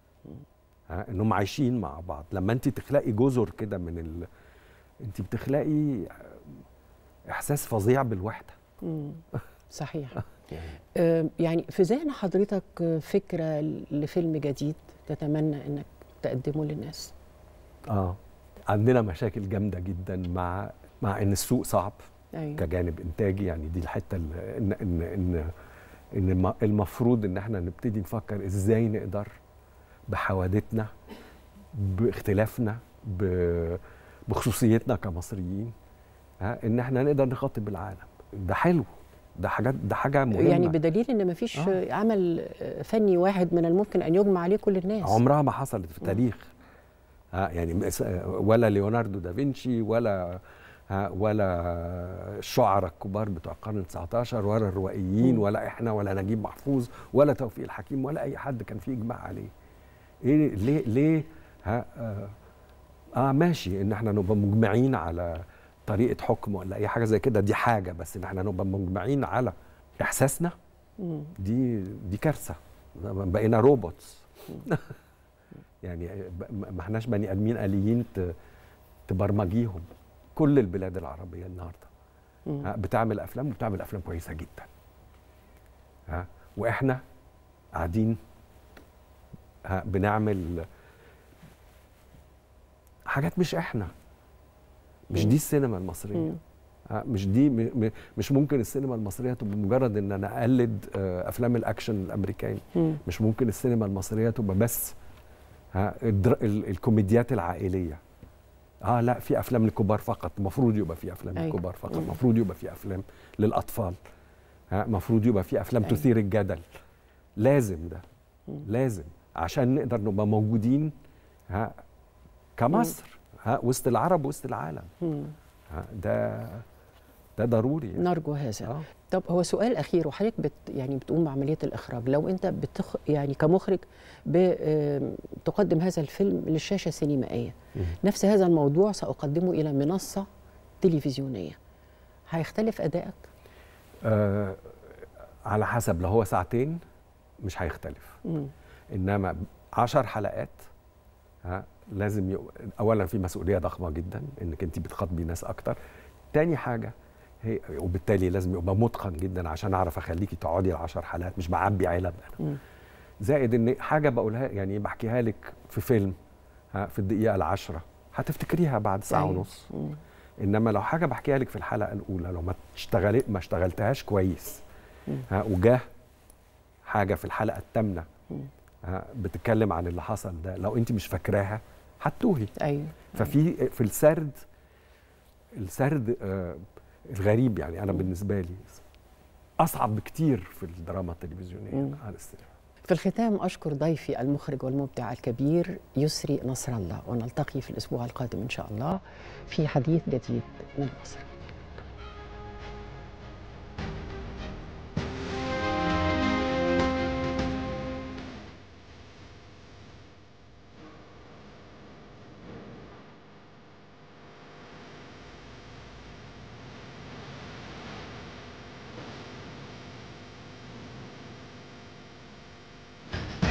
ها انهم عايشين مع بعض لما انت تخلقي جزر كده من ال... انت بتخلقي احساس فظيع بالوحده مم. صحيح آه، يعني في ذهن حضرتك آه، فكره لفيلم جديد تتمنى انك تقدمه للناس اه عندنا مشاكل جامده جدا مع مع ان السوق صعب أيوة. كجانب انتاجي يعني دي الحته اللي ان ان ان ان الم- المفروض ان احنا نبتدي نفكر ازاي نقدر بحوادثنا باختلافنا ب- بخصوصيتنا كمصريين ها ان احنا نقدر نخاطب العالم ده حلو ده حاجات ده حاجه مهمه يعني بدليل ان مفيش آه. عمل آه، فني واحد من الممكن ان يجمع عليه كل الناس عمرها ما حصلت في التاريخ ها يعني مس- ولا ليوناردو دافنشي ولا ها ولا الشعراء الكبار بتوع القرن 19 ولا الروائيين مم. ولا احنا ولا نجيب محفوظ ولا توفيق الحكيم ولا اي حد كان فيه اجماع عليه ايه ليه ليه ها آه, اه ماشي ان احنا نبقى مجمعين على طريقه حكم ولا اي حاجه زي كده دي حاجه بس ان احنا نبقى مجمعين على احساسنا مم. دي دي كارثه بقينا روبوتس يعني ب- ما احناش بني ادمين اليين ت- تبرمجيهم كل البلاد العربيه النهارده مم. ها، بتعمل افلام وبتعمل افلام كويسه جدا ها واحنا قاعدين ها بنعمل حاجات مش احنا مش مم. دي السينما المصريه مم. ها، مش دي م- م- مش ممكن السينما المصريه تبقى مجرد ان انا اقلد آه، افلام الاكشن الامريكاني مم. مش ممكن السينما المصريه تبقى بس ها الدر... ال- الكوميديات العائليه اه لا في افلام للكبار فقط المفروض يبقى في افلام أيوة. للكبار فقط مم. المفروض يبقى في افلام للاطفال ها المفروض يبقى في افلام أيوة. تثير الجدل لازم ده مم. لازم عشان نقدر نبقى موجودين ها كمصر ها وسط العرب وسط العالم مم. ها ده ده ضروري يعني. نرجو هذا آه. طب هو سؤال اخير وحضرتك بت يعني بتقوم بعمليه الاخراج لو انت بتخ يعني كمخرج بتقدم هذا الفيلم للشاشه السينمائيه مم. نفس هذا الموضوع ساقدمه الى منصه تلفزيونيه هيختلف ادائك آه على حسب لو هو ساعتين مش هيختلف مم. انما عشر حلقات ها لازم يبقى اولا في مسؤوليه ضخمه جدا انك انت بتخاطبي ناس اكتر تاني حاجه هي وبالتالي لازم يبقى متقن جدا عشان اعرف اخليكي تقعدي العشر حلقات مش بعبي علب انا مم. زائد ان حاجه بقولها يعني بحكيها لك في فيلم ها في الدقيقه العشرة هتفتكريها بعد ساعه أيوة. ونص مم. انما لو حاجه بحكيها لك في الحلقه الاولى لو ما اشتغلت ما اشتغلتهاش كويس مم. ها وجاه حاجه في الحلقه الثامنه مم. ها بتتكلم عن اللي حصل ده لو انت مش فاكراها هتتوهي ايوه ففي في السرد السرد آه الغريب يعني انا بالنسبه لي اصعب بكتير في الدراما التلفزيونيه مم. عن السينما في الختام اشكر ضيفي المخرج والمبدع الكبير يسري نصر الله ونلتقي في الاسبوع القادم ان شاء الله في حديث جديد من مصر